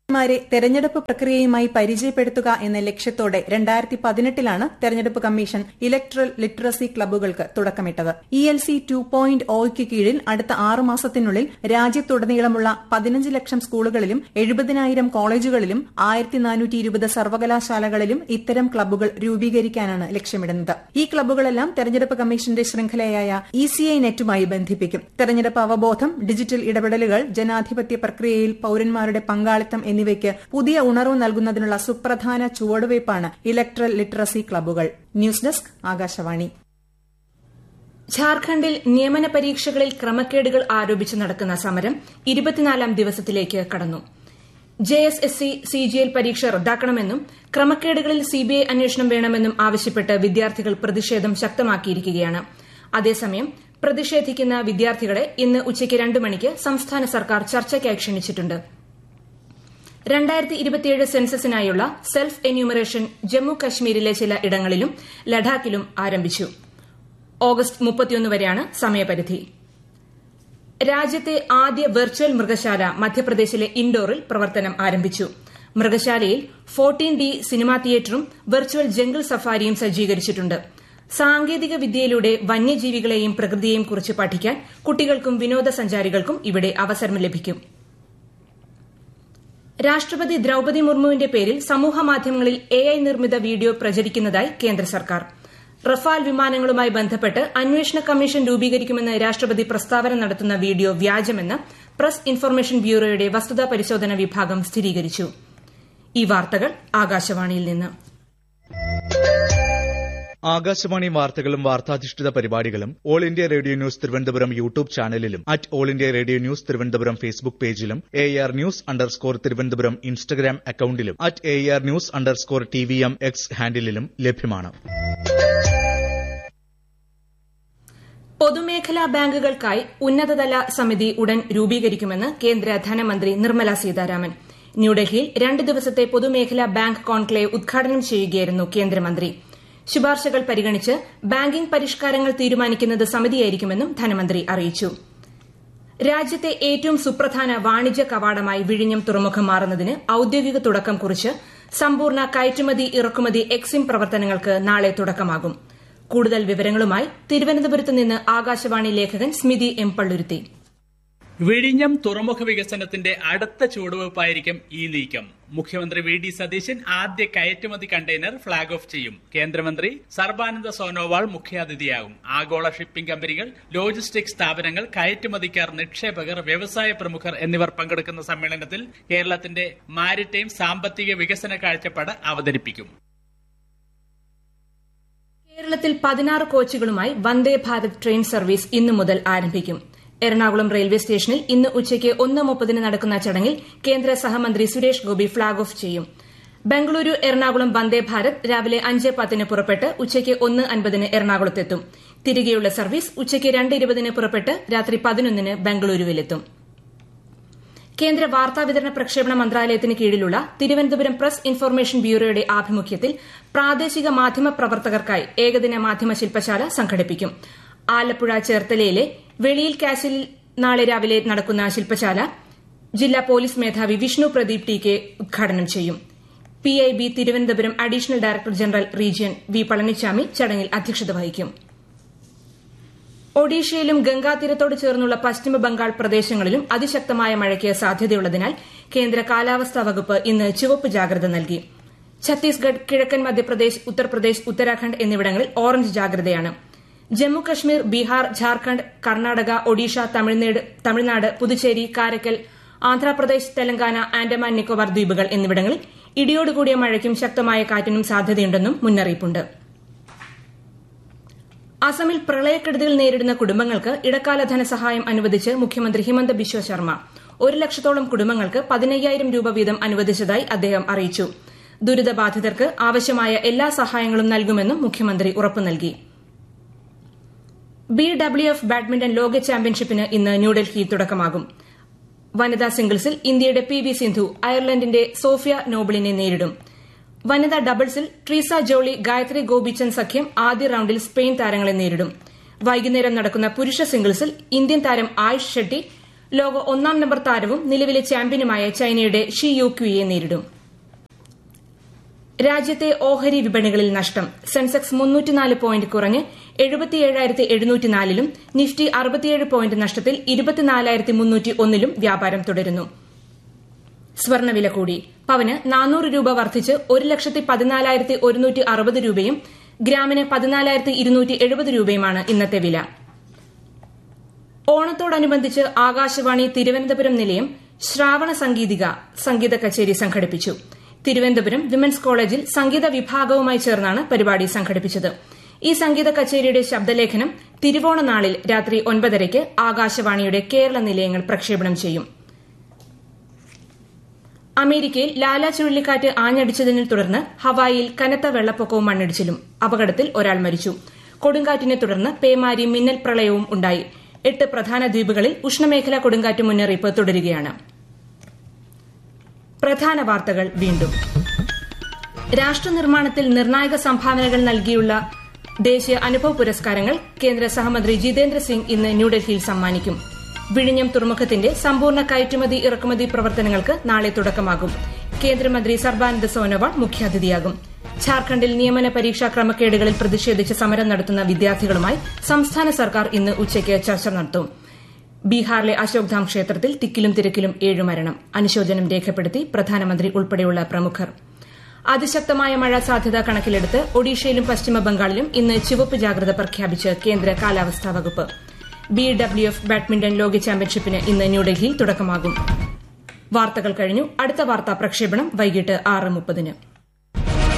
മാരെ തെരഞ്ഞെടുപ്പ് പ്രക്രിയയുമായി പരിചയപ്പെടുത്തുക എന്ന ലക്ഷ്യത്തോടെ രണ്ടായിരത്തി പതിനെട്ടിലാണ് തെരഞ്ഞെടുപ്പ് കമ്മീഷൻ ഇലക്ട്രൽ ലിറ്ററസി ക്ലബ്ബുകൾക്ക് തുടക്കമിട്ടത് E L C two point ഒയ്ക്ക് കീഴിൽ അടുത്ത ആറു മാസത്തിനുള്ളിൽ രാജ്യത്തുടനീളമുള്ള പതിനഞ്ച് ലക്ഷം സ്കൂളുകളിലും എഴുപതിനായിരം കോളേജുകളിലും ആയിരത്തി നാനൂറ്റി ഇരുപത് സർവകലാശാലകളിലും ഇത്തരം ക്ലബ്ബുകൾ രൂപീകരിക്കാനാണ് ലക്ഷ്യമിടുന്നത് ഈ ക്ലബ്ബുകളെല്ലാം തെരഞ്ഞെടുപ്പ് കമ്മീഷന്റെ ശൃംഖലയായ ഇ സി ഐ നെറ്റുമായി ബന്ധിപ്പിക്കും തെരഞ്ഞെടുപ്പ് അവബോധം ഡിജിറ്റൽ ഇടപെടലുകൾ ജനാധിപത്യ പ്രക്രിയയിൽ പൌരന്മാരുടെ പങ്കാളിത്തം എന്നിവയ്ക്ക് പുതിയ ഉണർവ് നൽകുന്നതിനുള്ള സുപ്രധാന ചുവടുവയ്പ്പാണ് ഇലക്ട്രൽ ലിറ്ററസി ക്ലബ്ബുകൾ ന്യൂസ് ഡെസ്ക് ആകാശവാണി ഝാർഖണ്ഡിൽ നിയമന പരീക്ഷകളിൽ ക്രമക്കേടുകൾ ആരോപിച്ച് നടക്കുന്ന സമരം ഇരുപത്തിനാലാം ദിവസത്തിലേക്ക് കടന്നു J S S C C G L പരീക്ഷ റദ്ദാക്കണമെന്നും ക്രമക്കേടുകളിൽ സിബിഐ അന്വേഷണം വേണമെന്നും ആവശ്യപ്പെട്ട് വിദ്യാർത്ഥികൾ പ്രതിഷേധം ശക്തമാക്കിയിരിക്കുകയാണ് അതേസമയം പ്രതിഷേധിക്കുന്ന വിദ്യാർത്ഥികളെ ഇന്ന് ഉച്ചയ്ക്ക് രണ്ട് മണിക്ക് സംസ്ഥാന സർക്കാർ ചർച്ചയ്ക്കായി ക്ഷണിച്ചിട്ടുണ്ട് രണ്ടായിരത്തി ഇരുപത്തിയേഴ് സെൻസസിനായുള്ള സെൽഫ് എന്യൂമറേഷൻ ജമ്മു കശ്മീരിലെ ചില ഇടങ്ങളിലും ലഡാക്കിലും ആരംഭിച്ചു ഓഗസ്റ്റ് മുപ്പത്തിയൊന്ന് വരെയാണ് സമയപരിധി രാജ്യത്തെ ആദ്യ വെർച്വൽ മൃഗശാല മധ്യപ്രദേശിലെ ഇൻഡോറിൽ പ്രവർത്തനം ആരംഭിച്ചു മൃഗശാലയിൽ ഫോർട്ടീൻ ഡി സിനിമാ തിയേറ്ററും വെർച്വൽ ജംഗിൾ സഫാരിയും സജ്ജീകരിച്ചിട്ടുണ്ട് സാങ്കേതിക വിദ്യയിലൂടെ വന്യജീവികളെയും പ്രകൃതിയെയും കുറിച്ച് പഠിക്കാൻ കുട്ടികൾക്കും വിനോദസഞ്ചാരികൾക്കും ഇവിടെ അവസരം ലഭിക്കും രാഷ്ട്രപതി ദ്രൌപതി മുർമുവിന്റെ പേരിൽ സമൂഹമാധ്യമങ്ങളിൽ എ ഐ നിർമ്മിത വീഡിയോ പ്രചരിക്കുന്നതായി കേന്ദ്ര സർക്കാർ റഫാൽ വിമാനങ്ങളുമായി ബന്ധപ്പെട്ട് അന്വേഷണ കമ്മീഷൻ രൂപീകരിക്കുമെന്ന് രാഷ്ട്രപതി പ്രസ്താവന നടത്തുന്ന വീഡിയോ വ്യാജമെന്ന് പ്രസ് ഇൻഫർമേഷൻ ബ്യൂറോയുടെ വസ്തുതാ പരിശോധന വിഭാഗം സ്ഥിരീകരിച്ചു ഈ വാർത്തകൾ ആകാശവാണിയിൽ നിന്ന് ആകാശവാണി വാർത്തകളും വാർത്താധിഷ്ഠിത പരിപാടികളും all India radio news Thiruvananthapuram YouTube ചാനലിലും at all India radio news Thiruvananthapuram Facebook പേജിലും A R news underscore Thiruvananthapuram Instagram അക്കൌണ്ടിലും at A R news underscore T V M X ഹാൻഡിലും ലഭ്യമാണ് പൊതുമേഖലാ ബാങ്കുകൾക്കായി ഉന്നതതല സമിതി ഉടൻ രൂപീകരിക്കുമെന്ന് കേന്ദ്ര ധനമന്ത്രി നിർമ്മല സീതാരാമൻ ന്യൂഡൽഹിയിൽ രണ്ട് ദിവസത്തെ പൊതുമേഖലാ ബാങ്ക് കോൺക്ലേവ് ഉദ്ഘാടനം ചെയ്യുകയായിരുന്നു കേന്ദ്രമന്ത്രി ശുപാർശകൾ പരിഗണിച്ച് ബാങ്കിംഗ് പരിഷ്കാരങ്ങൾ തീരുമാനിക്കുന്നത് സമിതിയായിരിക്കുമെന്നും ധനമന്ത്രി അറിയിച്ചു രാജ്യത്തെ ഏറ്റവും സുപ്രധാന വാണിജ്യ കവാടമായി വിഴിഞ്ഞം തുറമുഖം മാറുന്നതിന് ഔദ്യോഗിക തുടക്കം കുറിച്ച് സമ്പൂർണ്ണ കയറ്റുമതി ഇറക്കുമതി എക്സിം പ്രവർത്തനങ്ങൾക്ക് നാളെ തുടക്കമാകും കൂടുതൽ വിവരങ്ങളുമായി തിരുവനന്തപുരത്ത് നിന്ന് ആകാശവാണി ലേഖകൻ സ്മിതി എം പള്ളുരുത്തി വിഴിഞ്ഞം തുറമുഖ വികസനത്തിന്റെ അടുത്ത ചുവടുവയ്പായിരിക്കും ഈ നീക്കം മുഖ്യമന്ത്രി വി ഡി സതീശൻ ആദ്യ കയറ്റുമതി കണ്ടെയ്നർ ഫ്ളാഗ് ഓഫ് ചെയ്യും കേന്ദ്രമന്ത്രി സർബാനന്ദ സോനോവാൾ മുഖ്യാതിഥിയാകും ആഗോള ഷിപ്പിംഗ് കമ്പനികൾ ലോജിസ്റ്റിക് സ്ഥാപനങ്ങൾ കയറ്റുമതിക്കാർ നിക്ഷേപകർ വ്യവസായ പ്രമുഖർ എന്നിവർ പങ്കെടുക്കുന്ന സമ്മേളനത്തിൽ കേരളത്തിന്റെ മാരിടൈം സാമ്പത്തിക വികസന കാഴ്ചപ്പാട് അവതരിപ്പിക്കും കേരളത്തിൽ പതിനാറ് കോച്ചുകളുമായി വന്ദേ ഭാരത് ട്രെയിൻ സർവീസ് ഇന്നു മുതൽ ആരംഭിക്കും എറണാകുളം റെയിൽവേ സ്റ്റേഷനിൽ ഇന്ന് ഉച്ചയ്ക്ക് ഒന്ന് മുപ്പതിന് നടക്കുന്ന ചടങ്ങിൽ കേന്ദ്ര സഹമന്ത്രി സുരേഷ് ഗോപി ഫ്ളാഗ് ഓഫ് ചെയ്യും ബംഗളൂരു എറണാകുളം വന്ദേ ഭാരത് രാവിലെ അഞ്ച് പത്തിന് പുറപ്പെട്ട് ഉച്ചയ്ക്ക് ഒന്ന് അൻപതിന് എറണാകുളത്തെത്തും തിരികെയുള്ള സർവീസ് ഉച്ചയ്ക്ക് രണ്ട് ഇരുപതിന് പുറപ്പെട്ട് രാത്രി പതിനൊന്നിന് ബംഗളൂരുവിലെത്തും കേന്ദ്ര വാർത്താവിതരണ പ്രക്ഷേപണ മന്ത്രാലയത്തിന് കീഴിലുള്ള തിരുവനന്തപുരം പ്രസ് ഇൻഫർമേഷൻ ബ്യൂറോയുടെ ആഭിമുഖ്യത്തിൽ പ്രാദേശിക മാധ്യമ പ്രവർത്തകർക്കായി ഏകദിന മാധ്യമ ശില്പശാല സംഘടിപ്പിക്കും ആലപ്പുഴ ചേർത്തലയിലെ വെളിയിൽ കാസിലിൽ നാളെ രാവിലെ നടക്കുന്ന ശില്പശാല ജില്ലാ പോലീസ് മേധാവി വിഷ്ണു പ്രദീപ് ടി കെ ഉദ്ഘാടനം ചെയ്യും P I B Thiruvananthapuram additional director general region V Palanichami ചടങ്ങിൽ അധ്യക്ഷത വഹിക്കും ഒഡീഷയിലും ഗംഗാതീരത്തോട് ചേർന്നുള്ള പശ്ചിമ ബംഗാൾ പ്രദേശങ്ങളിലും അതിശക്തമായ മഴയ്ക്ക് സാധ്യതയുള്ളതിനാൽ കേന്ദ്ര കാലാവസ്ഥാ വകുപ്പ് ഇന്ന് ചുവപ്പ് ജാഗ്രത നൽകി ഛത്തീസ്ഗഡ് കിഴക്കൻ മധ്യപ്രദേശ് ഉത്തർപ്രദേശ് ഉത്തരാഖണ്ഡ് എന്നിവിടങ്ങളിൽ ഓറഞ്ച് ജാഗ്രതയാണ് ജമ്മു കശ്മീർ ബീഹാർ ഝാർഖണ്ഡ് കർണാടക ഒഡീഷ തമിഴ്നാട് പുതുച്ചേരി കാരക്കൽ ആന്ധ്രാപ്രദേശ് തെലങ്കാന ആൻഡമാൻ നിക്കോബാർ ദ്വീപുകൾ എന്നിവിടങ്ങളിൽ ഇടിയോടുകൂടിയ മഴയ്ക്കും ശക്തമായ കാറ്റിനും സാധ്യതയുണ്ടെന്നും മുന്നറിയിപ്പുണ്ട് അസമിൽ പ്രളയക്കെടുതികൾ നേരിടുന്ന കുടുംബങ്ങൾക്ക് ഇടക്കാല ധനസഹായം അനുവദിച്ച് മുഖ്യമന്ത്രി ഹിമന്ത ബിശ്വ ശർമ്മ ഒരു ലക്ഷത്തോളം കുടുംബങ്ങൾക്ക് പതിനയ്യായിരം രൂപ വീതം അനുവദിച്ചതായി അദ്ദേഹം അറിയിച്ചു ദുരിതബാധിതർക്ക് ആവശ്യമായ എല്ലാ സഹായങ്ങളും നൽകുമെന്നും മുഖ്യമന്ത്രി ഉറപ്പു നൽകി ബി ഡബ്ല്യു എഫ് ബാഡ്മിന്റൺ ലോക ചാമ്പ്യൻഷിപ്പിന് ഇന്ന് ന്യൂഡൽഹിയിൽ തുടക്കമാകും വനിതാ സിംഗിൾസിൽ ഇന്ത്യയുടെ പി വി സിന്ധു അയർലൻഡിന്റെ സോഫിയ നോബിളിനെ നേരിടും വനിതാ ഡബിൾസിൽ ട്രീസ ജോളി ഗായത്രി ഗോപിച്ചന്ദ് സഖ്യം ആദ്യ റൌണ്ടിൽ സ്പെയിൻ താരങ്ങളെ നേരിടും വൈകുന്നേരം നടക്കുന്ന പുരുഷ സിംഗിൾസിൽ ഇന്ത്യൻ താരം ആയുഷ് ഷെട്ടി ലോക ഒന്നാം നമ്പർ താരവും നിലവിലെ ചാമ്പ്യനുമായ ചൈനയുടെ ഷി യു ക്യുയെ നേരിടും രാജ്യത്തെ ഓഹരി വിപണികളിൽ നഷ്ടം സെൻസെക്സ് മുന്നൂറ്റിനാല് പോയിന്റ് കുറഞ്ഞ് എഴുപത്തിയേഴായിരത്തി എഴുന്നൂറ്റിനാലിലും നിഫ്റ്റി അറുപത്തിയേഴ് പോയിന്റ് നഷ്ടത്തിൽ ഇരുപത്തിനാലായിരത്തി മുന്നൂറ്റി ഒന്നിലും വ്യാപാരം തുടരുന്നു സ്വർണ്ണവില കൂടി പവന് നാനൂറ് രൂപ വർദ്ധിച്ച് ഒരു ലക്ഷത്തി പതിനാലായിരത്തി ഒരുന്നൂറ്റി അറുപത് രൂപയും ഗ്രാമിന് പതിനാലായിരത്തി ഇരുന്നൂറ്റി എഴുപത് രൂപയുമാണ് ഇന്നത്തെ വില ഓണത്തോടനുബന്ധിച്ച് ആകാശവാണി തിരുവനന്തപുരം നിലയം ശ്രാവണ സംഗീതിക സംഗീത കച്ചേരി സംഘടിപ്പിച്ചു തിരുവനന്തപുരം വിമൻസ് കോളേജിൽ സംഗീത വിഭാഗവുമായി ചേർന്നാണ് പരിപാടി സംഘടിപ്പിച്ചത് ഈ സംഗീത കച്ചേരിയുടെ ശബ്ദലേഖനം തിരുവോണ നാളിൽ രാത്രി ഒൻപതരയ്ക്ക് ആകാശവാണിയുടെ കേരള നിലയങ്ങൾ പ്രക്ഷേപണം ചെയ്യും അമേരിക്കയിൽ ലാല ചുഴലിക്കാറ്റ് ആഞ്ഞടിച്ചതിനെ തുടർന്ന് ഹവായിയിൽ കനത്ത വെള്ളപ്പൊക്കവും മണ്ണിടിച്ചിലും അപകടത്തിൽ ഒരാൾ മരിച്ചു കൊടുങ്കാറ്റിനെ തുടർന്ന് പേമാരി മിന്നൽ പ്രളയവും ഉണ്ടായി എട്ട് പ്രധാന ദ്വീപുകളിൽ ഉഷ്ണമേഖലാ കൊടുങ്കാറ്റ് മുന്നറിയിപ്പ് തുടരുകയാണ് പ്രധാന വാർത്തകൾ വീണ്ടും രാഷ്ട്രനിർമ്മാണത്തിൽ നിർണായക സംഭാവനകൾ നൽകിയുള്ള ദേശീയ അനുഭവ പുരസ്കാരങ്ങൾ കേന്ദ്ര സഹമന്ത്രി ജിതേന്ദ്ര സിംഗ് ഇന്ന് ന്യൂഡൽഹിയിൽ സമ്മാനിക്കും വിഴിഞ്ഞം തുറമുഖത്തിന്റെ സമ്പൂർണ്ണ കയറ്റുമതി ഇറക്കുമതി പ്രവർത്തനങ്ങൾക്ക് നാളെ തുടക്കമാകും കേന്ദ്രമന്ത്രി സർബാനന്ദ സോനോവാൾ മുഖ്യാതിഥിയാകും ഝാർഖണ്ഡിൽ നിയമന പരീക്ഷാ ക്രമക്കേടുകളിൽ പ്രതിഷേധിച്ച് സമരം നടത്തുന്ന വിദ്യാർത്ഥികളുമായി സംസ്ഥാന സർക്കാർ ഇന്ന് ഉച്ചയ്ക്ക് ചർച്ച നടത്തും ബീഹാറിലെ അശോക്ധാം ക്ഷേത്രത്തിൽ തിക്കിലും തിരക്കിലും ഏഴ് മരണം അനുശോചനം രേഖപ്പെടുത്തി പ്രധാനമന്ത്രി ഉൾപ്പെടെയുള്ള പ്രമുഖർ അതിശക്തമായ മഴ സാധ്യത കണക്കിലെടുത്ത് ഒഡീഷയിലും പശ്ചിമബംഗാളിലും ഇന്ന് ചുവപ്പ് ജാഗ്രത പ്രഖ്യാപിച്ച് കേന്ദ്ര കാലാവസ്ഥാ വകുപ്പ് ബി ഡബ്ല്യു എഫ് ബാഡ്മിന്റൺ ലോക ചാമ്പ്യൻഷിപ്പിന് ഇന്ന് ന്യൂഡൽഹിയിൽ തുടക്കമാകും വാർത്തകൾ കഴിഞ്ഞു അടുത്ത വാർത്താ പ്രക്ഷേപണം വൈകിട്ട് ആറ് മുപ്പതിന്